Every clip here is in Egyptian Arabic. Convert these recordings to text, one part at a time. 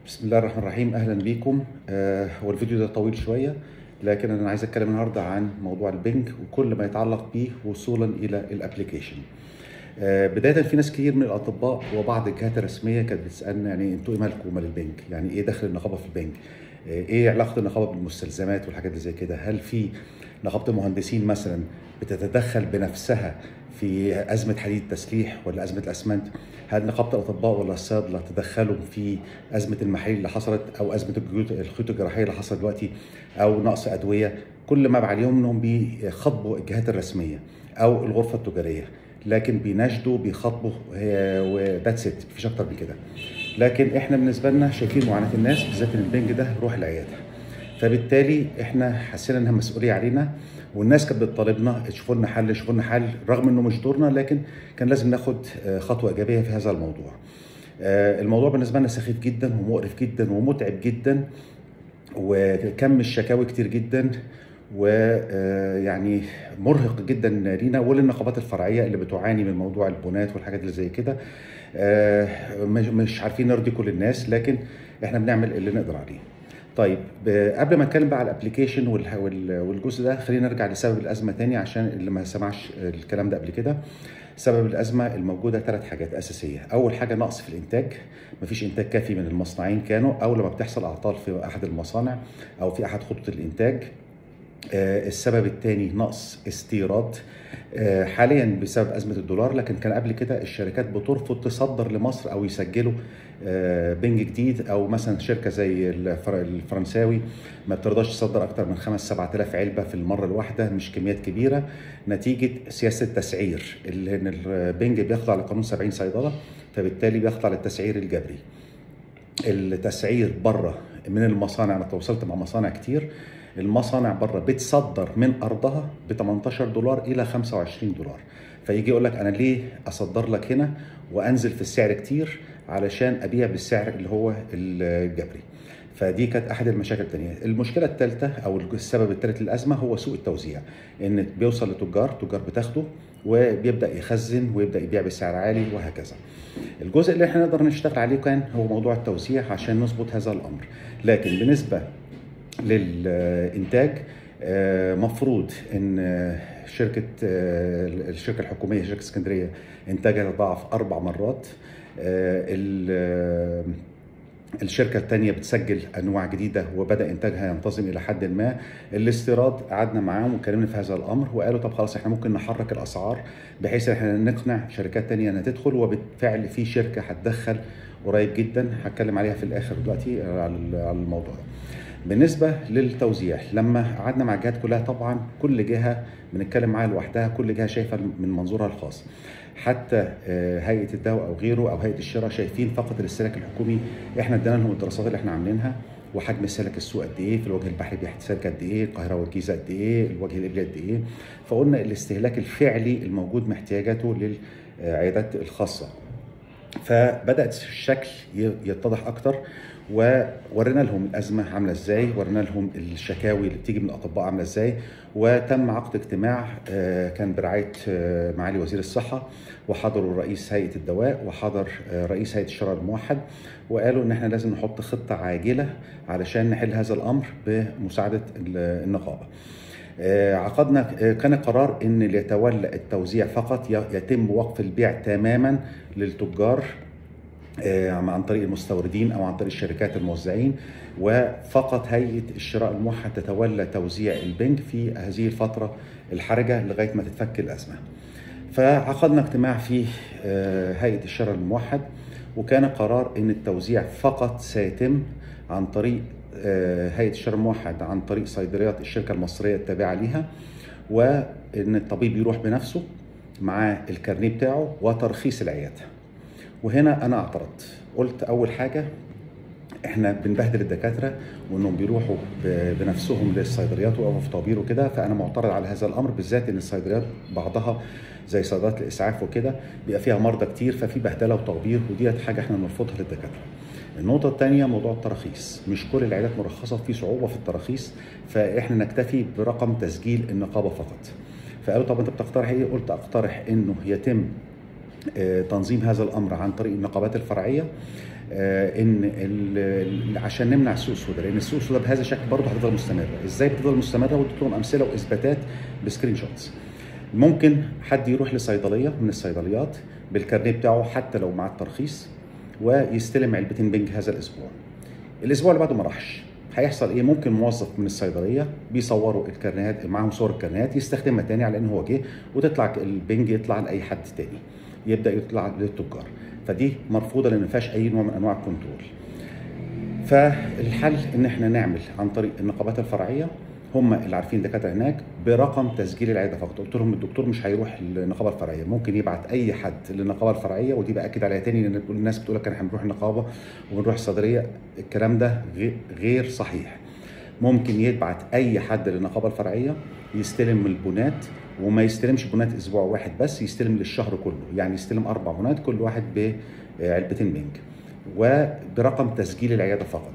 بسم الله الرحمن الرحيم اهلا بيكم آه هو الفيديو ده طويل شويه لكن انا عايز اتكلم النهارده عن موضوع البنك وكل ما يتعلق به وصولا الى الابلكيشن آه بدايه في ناس كتير من الاطباء وبعض الجهات الرسميه كانت بتسالنا يعني انتوا ايه مالكم ومال البنك يعني ايه دخل النقابه في البنك آه ايه علاقه النقابه بالمستلزمات والحاجات اللي زي كده هل في نقابه المهندسين مثلا بتتدخل بنفسها في ازمه حديد التسليح ولا ازمه الاسمنت هل نقابه الاطباء ولا الصيادله تدخلوا في ازمه المحاليل اللي حصلت او ازمه الخيوط الجراحيه اللي حصلت دلوقتي او نقص ادويه كل ما عليهم انهم بيخاطبوا الجهات الرسميه او الغرفه التجاريه لكن بيناشدوا بيخاطبوا وذاتس ات مفيش اكتر من كده لكن احنا بالنسبه لنا شايفين معاناه الناس بالذات ان البنج ده روح العياده فبالتالي احنا حسينا انها مسؤوليه علينا والناس كانت بتطالبنا شوفوا لنا حل شوفوا لنا حل رغم انه مش دورنا لكن كان لازم ناخد خطوه ايجابيه في هذا الموضوع. الموضوع بالنسبه لنا سخيف جدا ومقرف جدا ومتعب جدا وكم الشكاوي كتير جدا ويعني مرهق جدا لينا وللنقابات الفرعيه اللي بتعاني من موضوع البنات والحاجات اللي زي كده مش عارفين نرضي كل الناس لكن احنا بنعمل اللي نقدر عليه. طيب قبل ما اتكلم بقى على الابلكيشن والجزء ده خلينا نرجع لسبب الازمه تاني عشان اللي ما سمعش الكلام ده قبل كده سبب الازمه الموجوده ثلاث حاجات اساسيه اول حاجه نقص في الانتاج مفيش انتاج كافي من المصنعين كانوا او لما بتحصل اعطال في احد المصانع او في احد خطوط الانتاج السبب الثاني نقص استيراد حاليا بسبب ازمه الدولار لكن كان قبل كده الشركات بترفض تصدر لمصر او يسجلوا بنج جديد او مثلا شركه زي الفرنساوي ما بترضاش تصدر اكتر من 5 7000 علبه في المره الواحده مش كميات كبيره نتيجه سياسه التسعير اللي ان البنج بيخضع لقانون 70 صيدله فبالتالي بيخضع للتسعير الجبري التسعير بره من المصانع انا تواصلت مع مصانع كتير المصانع بره بتصدر من ارضها ب 18 دولار الى 25 دولار فيجي يقول لك انا ليه اصدر لك هنا وانزل في السعر كتير علشان ابيع بالسعر اللي هو الجبري فدي كانت احد المشاكل الثانيه المشكله الثالثه او السبب الثالث للازمه هو سوء التوزيع ان بيوصل لتجار تجار بتاخده وبيبدا يخزن ويبدا يبيع بسعر عالي وهكذا الجزء اللي احنا نقدر نشتغل عليه كان هو موضوع التوزيع عشان نظبط هذا الامر لكن بالنسبه للانتاج مفروض ان شركه الشركه الحكوميه شركه اسكندريه انتاجها تضاعف اربع مرات الشركة الثانية بتسجل أنواع جديدة وبدأ إنتاجها ينتظم إلى حد ما الاستيراد قعدنا معاهم واتكلمنا في هذا الأمر وقالوا طب خلاص إحنا ممكن نحرك الأسعار بحيث إحنا نقنع شركات تانية إنها تدخل وبالفعل في شركة هتدخل قريب جدا هتكلم عليها في الآخر دلوقتي على الموضوع ده. بالنسبة للتوزيع لما قعدنا مع الجهات كلها طبعا كل جهة بنتكلم معاها لوحدها كل جهة شايفة من منظورها الخاص حتى هيئة الدواء أو غيره أو هيئة الشراء شايفين فقط الاستهلاك الحكومي احنا ادينا لهم الدراسات اللي احنا عاملينها وحجم استهلاك السوق قد ايه في الوجه البحري بيستهلك قد ايه القاهره والجيزه قد ايه الوجه الابلي قد ايه فقلنا الاستهلاك الفعلي الموجود محتاجاته للعيادات الخاصه فبدات الشكل يتضح اكتر وورينا لهم الازمه عامله ازاي ورينا لهم الشكاوي اللي بتيجي من الاطباء عامله ازاي وتم عقد اجتماع كان برعايه معالي وزير الصحه وحضروا رئيس هيئه الدواء وحضر رئيس هيئه الشراء الموحد وقالوا ان احنا لازم نحط خطه عاجله علشان نحل هذا الامر بمساعده النقابه عقدنا كان قرار ان اللي يتولى التوزيع فقط يتم وقف البيع تماما للتجار عن طريق المستوردين او عن طريق الشركات الموزعين وفقط هيئه الشراء الموحد تتولى توزيع البنك في هذه الفتره الحرجه لغايه ما تتفك الازمه. فعقدنا اجتماع في هيئه الشراء الموحد وكان قرار ان التوزيع فقط سيتم عن طريق هيئه الشراء الموحد عن طريق صيدليات الشركه المصريه التابعه ليها وان الطبيب يروح بنفسه مع الكارنيه بتاعه وترخيص العياده. وهنا انا اعترضت قلت اول حاجه احنا بنبهدل الدكاتره وانهم بيروحوا بنفسهم للصيدليات ويقفوا في طوابير وكده فانا معترض على هذا الامر بالذات ان الصيدليات بعضها زي صيدليات الاسعاف وكده بيبقى فيها مرضى كتير ففي بهدله وتطبير وديت حاجه احنا بنرفضها للدكاتره. النقطة الثانية موضوع التراخيص، مش كل العيادات مرخصة في صعوبة في التراخيص فاحنا نكتفي برقم تسجيل النقابة فقط. فقالوا طب انت بتقترح ايه؟ قلت اقترح انه يتم تنظيم هذا الامر عن طريق النقابات الفرعيه آه، ان ال- ال- عشان نمنع السوق السوداء لان السوق السوداء بهذا الشكل برضه هتفضل مستمره ازاي بتفضل مستمره واديت لهم امثله واثباتات بسكرين شوتس ممكن حد يروح لصيدليه من الصيدليات بالكارنيه بتاعه حتى لو مع الترخيص ويستلم علبتين بنج هذا الاسبوع الاسبوع اللي بعده ما راحش هيحصل ايه ممكن موظف من الصيدليه بيصوروا الكارنيهات معاهم صور الكارنيهات يستخدمها تاني على ان هو جه وتطلع البنج يطلع لاي حد تاني يبدا يطلع للتجار فدي مرفوضه لان ما فيهاش اي نوع من انواع الكنترول فالحل ان احنا نعمل عن طريق النقابات الفرعيه هم اللي عارفين الدكاتره هناك برقم تسجيل العياده فقط قلت لهم الدكتور مش هيروح للنقابه الفرعيه ممكن يبعت اي حد للنقابه الفرعيه ودي باكد عليها تاني لان بتقول- الناس بتقول لك احنا بنروح النقابه وبنروح الصيدليه الكلام ده غير- غير صحيح ممكن يبعت اي حد للنقابه الفرعيه يستلم البنات وما يستلمش بنات اسبوع واحد بس يستلم للشهر كله يعني يستلم اربع بنات كل واحد بعلبتين بنج وبرقم تسجيل العياده فقط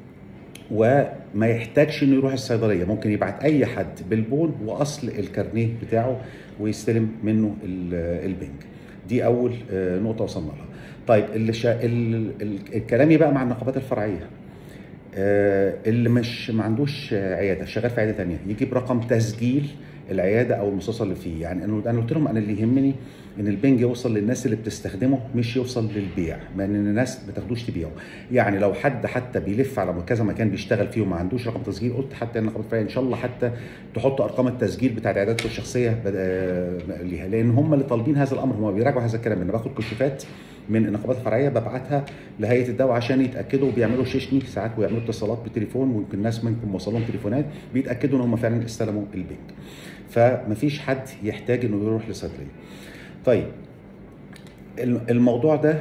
وما يحتاجش انه يروح الصيدليه ممكن يبعت اي حد بالبون واصل الكارنيه بتاعه ويستلم منه ال- البنج دي اول آه، نقطه وصلنا لها طيب اللي شا... ال... ال... الكلامي بقى مع النقابات الفرعيه آه، اللي مش ما عندوش آه، عياده شغال في عياده تانية يجيب رقم تسجيل العياده او المستشفى اللي فيه يعني انا انا قلت لهم انا اللي يهمني ان البنج يوصل للناس اللي بتستخدمه مش يوصل للبيع لان الناس ما تاخدوش تبيعه يعني لو حد حتى بيلف على كذا مكان بيشتغل فيه وما عندوش رقم تسجيل قلت حتى ان النقابه الفرعيه ان شاء الله حتى تحطوا ارقام التسجيل بتاعت عياداتكم الشخصيه بد- آه، ليها لان هم اللي طالبين هذا الامر هم بيراجعوا هذا الكلام انا باخد كشوفات من النقابات الفرعيه ببعتها لهيئه الدواء عشان يتاكدوا بيعملوا شيشني ساعات ويعملوا اتصالات بالتليفون ويمكن الناس منكم موصل لهم تليفونات بيتاكدوا ان هم فعلا استلموا البنك فمفيش حد يحتاج انه يروح لصيدليه طيب الم- الموضوع ده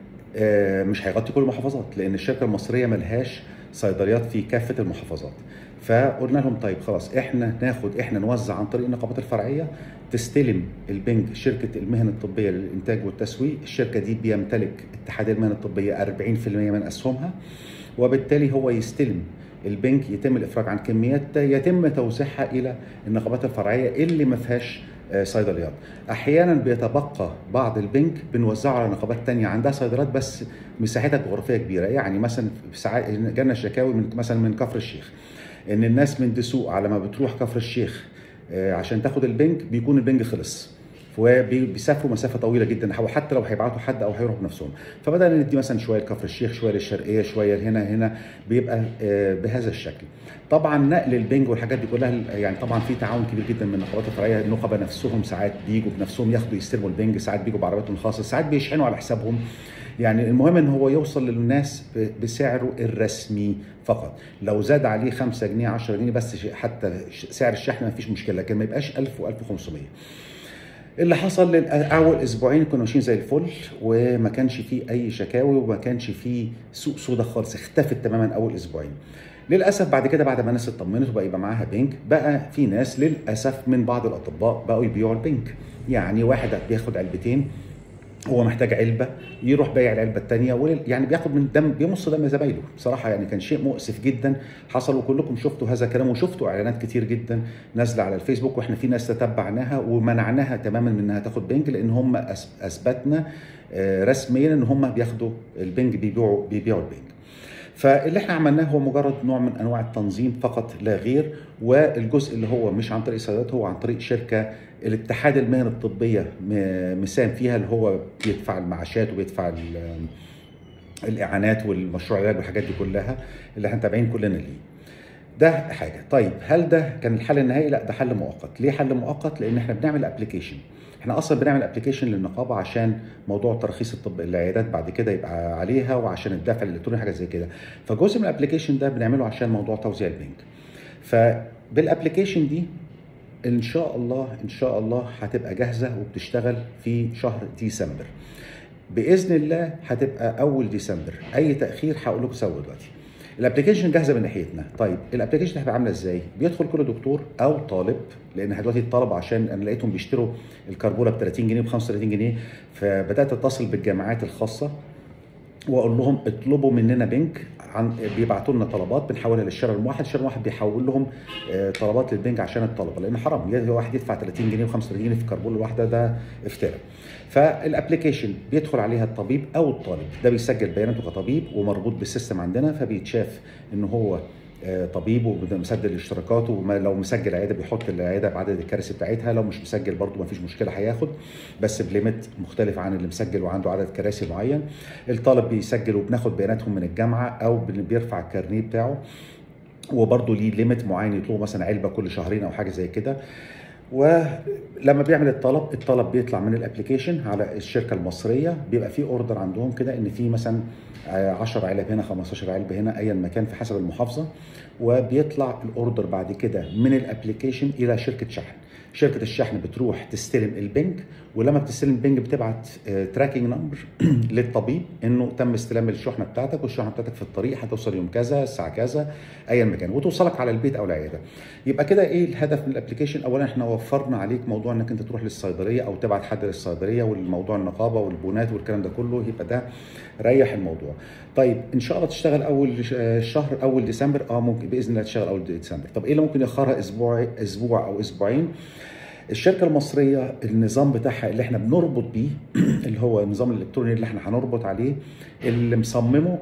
آه، مش هيغطي كل المحافظات لان الشركه المصريه ملهاش صيدليات في كافه المحافظات فقلنا لهم طيب خلاص احنا ناخد احنا نوزع عن طريق النقابات الفرعيه تستلم البنك شركه المهن الطبيه للانتاج والتسويق الشركه دي بيمتلك اتحاد المهن الطبيه 40% من اسهمها وبالتالي هو يستلم البنك يتم الافراج عن كميات يتم توزيعها الى النقابات الفرعيه اللي ما فيهاش آه، صيدليات احيانا بيتبقى بعض البنك بنوزعه على نقابات تانية عندها صيدليات بس مساحتها جغرافيه كبيره يعني مثلا في ساعات جالنا شكاوي من مثلا من كفر الشيخ ان الناس من دسوق على ما بتروح كفر الشيخ آه، عشان تاخد البنك بيكون البنك خلص وبيسافروا مسافه طويله جدا او حتى لو هيبعتوا حد او هيروحوا بنفسهم فبدانا ندي مثلا شويه لكفر الشيخ شويه للشرقيه شويه هنا هنا بيبقى آه، بهذا الشكل طبعا نقل البنج والحاجات دي كلها يعني طبعا في تعاون كبير جدا من النقابات الفرعيه النقبه نفسهم ساعات بيجوا بنفسهم ياخدوا يستلموا البنج ساعات بيجوا بعربياتهم الخاصه ساعات بيشحنوا على حسابهم يعني المهم ان هو يوصل للناس ب- بسعره الرسمي فقط لو زاد عليه 5 جنيه 10 جنيه بس ش- حتى ش- سعر الشحن ما فيش مشكله لكن ما يبقاش 1000 و1500 اللي حصل لل- اول اسبوعين كنا ماشيين زي الفل وما كانش فيه اي شكاوي وما كانش فيه سوق سودا خالص اختفت تماما اول اسبوعين للاسف بعد كده بعد ما الناس اطمنت وبقى يبقى معاها بنك بقى في ناس للاسف من بعض الاطباء بقوا يبيعوا البنك يعني واحد بياخد علبتين هو محتاج علبه يروح بايع العلبه الثانيه ولل... يعني بياخد من دم بيمص دم زمايله بصراحه يعني كان شيء مؤسف جدا حصل وكلكم شفتوا هذا الكلام وشفتوا اعلانات كتير جدا نازله على الفيسبوك واحنا في ناس تتبعناها ومنعناها تماما من انها تاخد بنج لان هم أس- اثبتنا آه، رسميا ان هم بياخدوا البنج بيبيعوا بيبيعوا البنج فاللي احنا عملناه هو مجرد نوع من انواع التنظيم فقط لا غير والجزء اللي هو مش عن طريق الصيدليات هو عن طريق شركه الاتحاد المهن الطبيه م- مساهم فيها اللي هو بيدفع المعاشات وبيدفع ال- الاعانات والمشروع العلاج والحاجات دي كلها اللي احنا تابعين كلنا ليه. ده حاجه طيب هل ده كان الحل النهائي لا ده حل مؤقت ليه حل مؤقت لان احنا بنعمل ابلكيشن احنا اصلا بنعمل ابلكيشن للنقابه عشان موضوع ترخيص الطب العيادات بعد كده يبقى عليها وعشان الدفع الالكتروني حاجه زي كده فجزء من الابلكيشن ده بنعمله عشان موضوع توزيع البنك فبالابلكيشن دي ان شاء الله ان شاء الله هتبقى جاهزه وبتشتغل في شهر ديسمبر باذن الله هتبقى اول ديسمبر اي تاخير هقول لكم سوا دلوقتي الابلكيشن جاهزه من ناحيتنا طيب الابلكيشن هتبقى عامله ازاي بيدخل كل دكتور او طالب لان دلوقتي الطلبه عشان انا لقيتهم بيشتروا الكربوره ب 30 جنيه ب 35 جنيه فبدات اتصل بالجامعات الخاصه واقول لهم اطلبوا مننا بنك عن بيبعتوا لنا طلبات بنحولها للشراء الموحد الشراء الموحد بيحول لهم آه، طلبات للبنك عشان الطلبه لان حرام يعني واحد يدفع 30 جنيه و35 جنيه في كربون الواحده ده افتراء فالابلكيشن بيدخل عليها الطبيب او الطالب ده بيسجل بياناته كطبيب ومربوط بالسيستم عندنا فبيتشاف ان هو آه، طبيب ومسجل اشتراكاته وما- لو مسجل عياده بيحط العياده بعدد الكراسي بتاعتها لو مش مسجل برضه ما فيش مشكله هياخد بس بليميت مختلف عن اللي مسجل وعنده عدد كراسي معين الطالب بيسجل وبناخد بياناتهم من الجامعه او بن- بيرفع الكارنيه بتاعه وبرضه ليه ليميت معين يطلبوا مثلا علبه كل شهرين او حاجه زي كده ولما بيعمل الطلب الطلب بيطلع من الابلكيشن على الشركه المصريه بيبقى في اوردر عندهم كده ان في مثلا آه، 10 علب هنا 15 علبه هنا ايا ما كان في حسب المحافظه وبيطلع الاوردر بعد كده من الابلكيشن الى شركه شحن شركه الشحن بتروح تستلم البنك ولما بتستلم البنك بتبعت تراكنج نمبر للطبيب انه تم استلام الشحنه بتاعتك والشحنه بتاعتك في الطريق هتوصل يوم كذا الساعه كذا ايا ما كان وتوصلك على البيت او العياده يبقى كده ايه الهدف من الابلكيشن اولا احنا وفرنا عليك موضوع انك انت تروح للصيدليه او تبعت حد للصيدليه والموضوع النقابه والبونات والكلام ده كله يبقى ده ريح الموضوع طيب ان شاء الله تشتغل اول ش- شهر اول ديسمبر اه ممكن باذن الله تشتغل اول ديسمبر طب ايه اللي ممكن ياخرها اسبوع اسبوع او اسبوعين الشركه المصريه النظام بتاعها اللي احنا بنربط بيه اللي هو النظام الالكتروني اللي احنا هنربط عليه اللي مصممه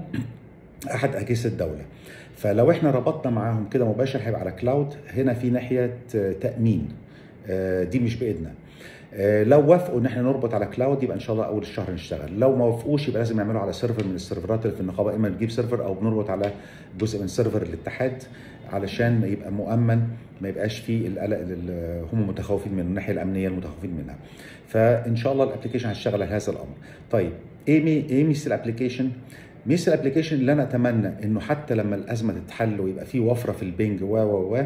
احد اجهزه الدوله فلو احنا ربطنا معاهم كده مباشر هيبقى على كلاود هنا في ناحيه آه، تامين آه، دي مش بايدنا آه، لو وافقوا ان احنا نربط على كلاود يبقى ان شاء الله اول الشهر نشتغل لو ما وافقوش يبقى لازم يعملوا على سيرفر من السيرفرات اللي في النقابه اما نجيب سيرفر او بنربط على جزء من سيرفر الاتحاد علشان يبقى مؤمن ما يبقاش فيه القلق اللي هم متخوفين منه الناحيه الامنيه المتخوفين منها فان شاء الله الابلكيشن هيشتغل على هذا الامر طيب ايه مي ايه ميزه الابلكيشن ميزه الابلكيشن اللي انا اتمنى انه حتى لما الازمه تتحل ويبقى في وفره في البنج و و و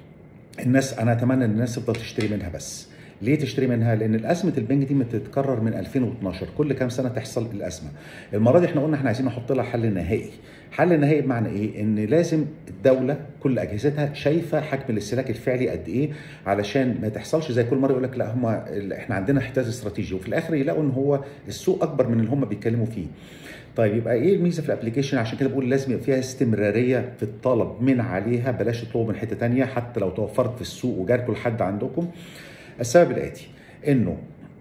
الناس انا اتمنى ان الناس تفضل تشتري منها بس ليه تشتري منها؟ لان الازمه البنج دي بتتكرر من 2012 كل كام سنه تحصل الازمه. المره دي احنا قلنا احنا عايزين نحط لها حل نهائي. حل نهائي بمعنى ايه؟ ان لازم الدوله كل اجهزتها شايفه حجم الاستهلاك الفعلي قد ايه علشان ما تحصلش زي كل مره يقول لك لا هم احنا عندنا احتياج استراتيجي وفي الاخر يلاقوا ان هو السوق اكبر من اللي هم بيتكلموا فيه. طيب يبقى ايه الميزه في الابلكيشن عشان كده بقول لازم يبقى فيها استمراريه في الطلب من عليها بلاش تطلبوا من حته تانية حتى لو توفرت في السوق وجالكوا لحد عندكم السبب الاتي انه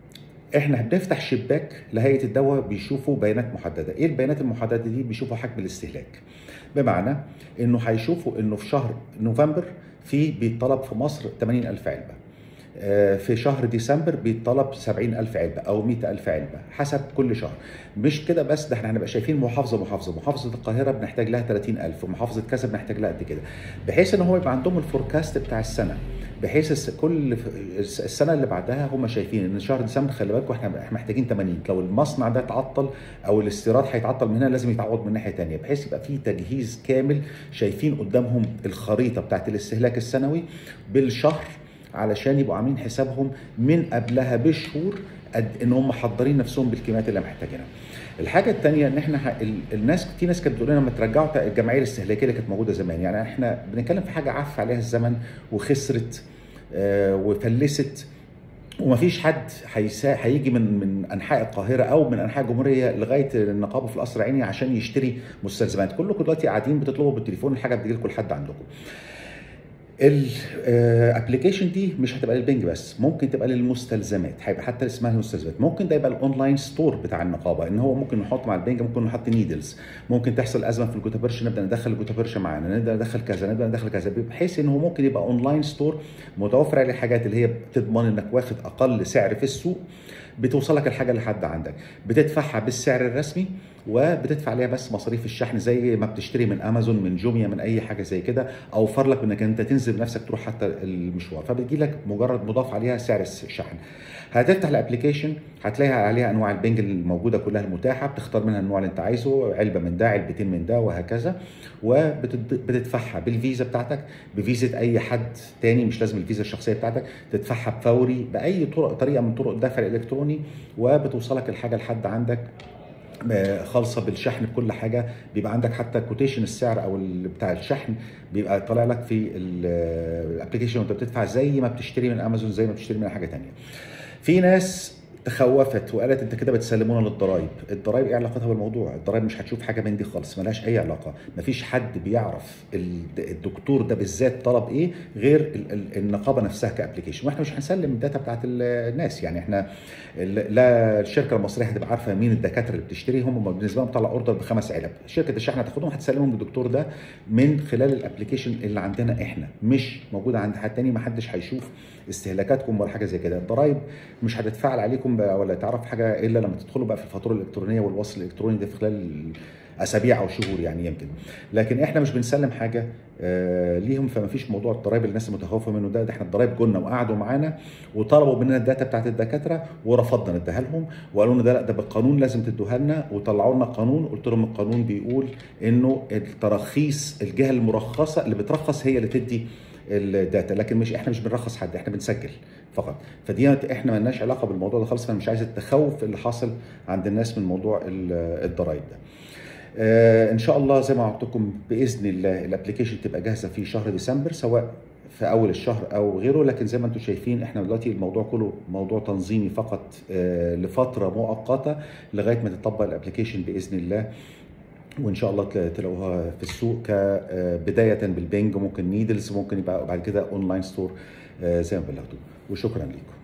احنا بنفتح شباك لهيئه الدواء بيشوفوا بيانات محدده، ايه البيانات المحدده دي؟ بيشوفوا حجم الاستهلاك. بمعنى انه هيشوفوا انه في شهر نوفمبر في بيطلب في مصر 80000 علبه. آه، في شهر ديسمبر بيطلب 70000 علبه او 100000 علبه حسب كل شهر مش كده بس ده احنا هنبقى شايفين محافظه محافظه محافظه القاهره بنحتاج لها 30000 ومحافظه كذا بنحتاج لها قد كده بحيث ان هو يبقى عندهم الفوركاست بتاع السنه بحيث الس- كل ف- الس- السنه اللي بعدها هم شايفين ان شهر ديسمبر خلي بالكم احنا احنا محتاجين 80 لو المصنع ده اتعطل او الاستيراد هيتعطل من هنا لازم يتعوض من ناحيه ثانيه بحيث يبقى في تجهيز كامل شايفين قدامهم الخريطه بتاعت الاستهلاك السنوي بالشهر علشان يبقوا عاملين حسابهم من قبلها بشهور قد ان هم محضرين نفسهم بالكميات اللي محتاجينها. الحاجه الثانيه ان احنا ح- ال- الناس في ناس كانت بتقول لنا لما ترجعوا تق- الجمعيه الاستهلاكيه اللي كانت موجوده زمان يعني احنا بنتكلم في حاجه عف عليها الزمن وخسرت آه، وفلست ومفيش حد هيسا هيجي من من انحاء القاهره او من انحاء الجمهوريه لغايه النقابه في القصر العيني عشان يشتري مستلزمات كلكم دلوقتي قاعدين بتطلبوا بالتليفون الحاجه بتجي لكم لحد عندكم الابلكيشن دي مش هتبقى للبنج بس ممكن تبقى للمستلزمات هيبقى حتى اسمها المستلزمات ممكن ده يبقى الاونلاين ستور بتاع النقابه ان هو ممكن نحط مع البنج ممكن نحط نيدلز ممكن تحصل ازمه في الجوتابرش نبدا ندخل الجوتابرش معانا نبدا ندخل كذا نبدا ندخل كذا بحيث ان هو ممكن يبقى اونلاين ستور متوفر عليه الحاجات اللي هي بتضمن انك واخد اقل سعر في السوق بتوصلك الحاجه لحد عندك بتدفعها بالسعر الرسمي وبتدفع عليها بس مصاريف الشحن زي ما بتشتري من امازون من جوميا من اي حاجه زي كده اوفر لك انك انت تنزل بنفسك تروح حتى المشوار فبتجي لك مجرد مضاف عليها سعر الشحن هتفتح الابلكيشن هتلاقي عليها انواع البنج الموجوده كلها المتاحه بتختار منها النوع اللي انت عايزه علبه من ده علبتين من ده وهكذا وبتدفعها بالفيزا بتاعتك بفيزا اي حد تاني مش لازم الفيزا الشخصيه بتاعتك تدفعها بفوري باي طرق طريقه من طرق الدفع الالكتروني وبتوصلك الحاجه لحد عندك خالصه بالشحن بكل حاجه بيبقى عندك حتى كوتيشن السعر او بتاع الشحن بيبقى طالع لك في الابلكيشن وانت بتدفع زي ما بتشتري من امازون زي ما بتشتري من حاجه تانية في ناس تخوفت وقالت انت كده بتسلمونا للضرايب الضرايب ايه علاقتها بالموضوع الضرايب مش هتشوف حاجه من دي خالص ملهاش اي علاقه مفيش حد بيعرف ال- الدكتور ده بالذات طلب ايه غير ال- ال- النقابه نفسها كابلكيشن واحنا مش هنسلم الداتا بتاعت ال- الناس يعني احنا ال- لا الشركه المصريه هتبقى عارفه مين الدكاتره اللي بتشتري هم بالنسبه لهم طلع اوردر بخمس علب شركه الشحن هتاخدهم هتسلمهم للدكتور ده من خلال الابلكيشن اللي عندنا احنا مش موجوده عند حد تاني ما حدش هيشوف استهلاكاتكم ولا حاجه زي كده الضرايب مش هتتفعل عليكم بقى ولا تعرف حاجه الا لما تدخلوا بقى في الفاتوره الالكترونيه والوصل الالكتروني ده في خلال اسابيع او شهور يعني يمكن لكن احنا مش بنسلم حاجه آه ليهم فما فيش موضوع الضرايب اللي الناس متخوفه منه ده ده احنا الضرايب جولنا وقعدوا معانا وطلبوا مننا الداتا بتاعت الدكاتره ورفضنا نديها لهم وقالوا لنا ده لا ده بالقانون لازم تدوها لنا وطلعوا لنا قانون قلت لهم القانون بيقول انه التراخيص الجهه المرخصه اللي بترخص هي اللي تدي الداتا لكن مش احنا مش بنرخص حد احنا بنسجل فقط فدي احنا مالناش علاقه بالموضوع ده خالص فانا مش عايز التخوف اللي حاصل عند الناس من موضوع ال- الضرايب ده آه، ان شاء الله زي ما قلت لكم باذن الله الابلكيشن تبقى جاهزه في شهر ديسمبر سواء في اول الشهر او غيره لكن زي ما انتم شايفين احنا دلوقتي الموضوع كله موضوع تنظيمي فقط آه، لفتره مؤقته لغايه ما تطبق الابلكيشن باذن الله وان شاء الله تلا- تلاقوها في السوق كبدايه بالبنج ممكن نيدلز ممكن يبقى بعد كده اونلاين ستور آه، زي ما بلغتوا وشكرا لكم